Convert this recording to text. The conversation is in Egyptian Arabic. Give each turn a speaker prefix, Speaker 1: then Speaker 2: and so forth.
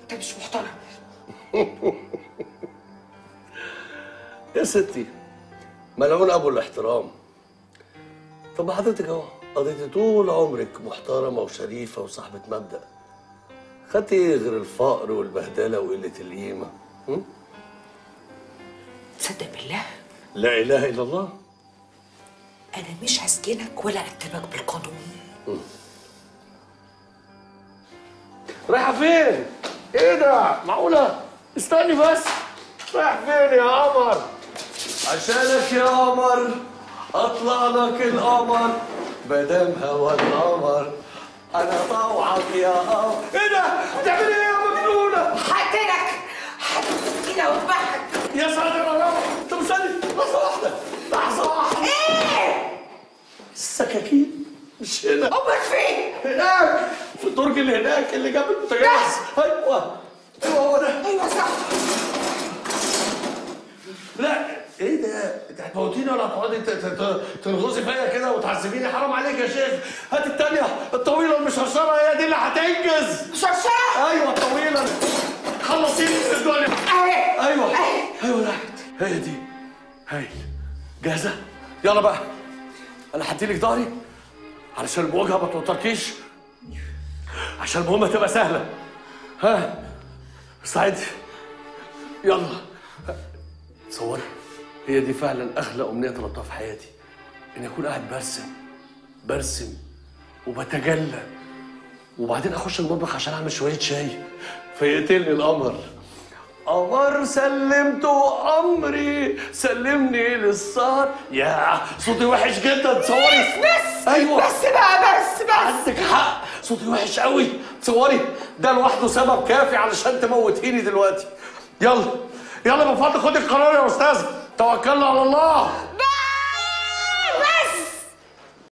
Speaker 1: انت مش محترم
Speaker 2: يا ستي ملعون ابو الاحترام طب ما حضرتك اهو قضيتي طول عمرك محترمه وشريفه وصاحبه مبدا خدتي ايه غير الفقر والبهدله وقله القيمه هم؟
Speaker 1: تصدق بالله
Speaker 2: لا اله الا الله
Speaker 1: انا مش هسجنك ولا اكتبك بالقانون
Speaker 2: رايحه فين ايه ده معقوله استني بس رايح فين يا قمر عشانك يا قمر اطلع لك القمر مدام هوا القمر انا طوعك يا قمر ايه ده بتعملي ايه يا مجنونه
Speaker 1: هقتلك هتسكينة واذبحك
Speaker 2: يا ساتر يا رب طب استني لحظه واحده لحظه واحده
Speaker 1: ايه
Speaker 2: السكاكين مش هنا
Speaker 1: امال فين
Speaker 2: هناك في الدرج اللي هناك اللي جنب البوتاجاز ايوه ايوه هو ده
Speaker 1: ايوه صح
Speaker 2: لا ايه ده انت هتموتيني ولا هتقعدي ت- ت- ت- تنغزي فيا كده وتعذبيني حرام عليك يا شيخ هات التانية الطويلة المشرشرة هي دي اللي هتنجز
Speaker 1: شرشرة
Speaker 2: ايوه الطويلة خلصيني من الدنيا
Speaker 1: اهي
Speaker 2: ايوه
Speaker 1: اهي
Speaker 2: ايوه راحت هي دي هايل جاهزة يلا بقى انا هديلك ظهري علشان المواجهة ما توتركيش عشان المهمة تبقى سهلة ها استعد يلا تصوري هي دي فعلا اغلى امنيه طلبتها في حياتي اني اكون قاعد برسم برسم وبتجلى وبعدين اخش المطبخ عشان اعمل شويه شاي فيقتلني القمر قمر سلمته امري سلمني للسهر يا صوتي وحش جدا تصوري
Speaker 1: بس
Speaker 2: ايوه
Speaker 1: بس بقى بس بس
Speaker 2: عندك حق صوتي وحش قوي تصوري ده لوحده سبب كافي علشان تموتيني دلوقتي يلا يلا من فضلك خدي القرار يا استاذ توكلنا على الله
Speaker 1: بس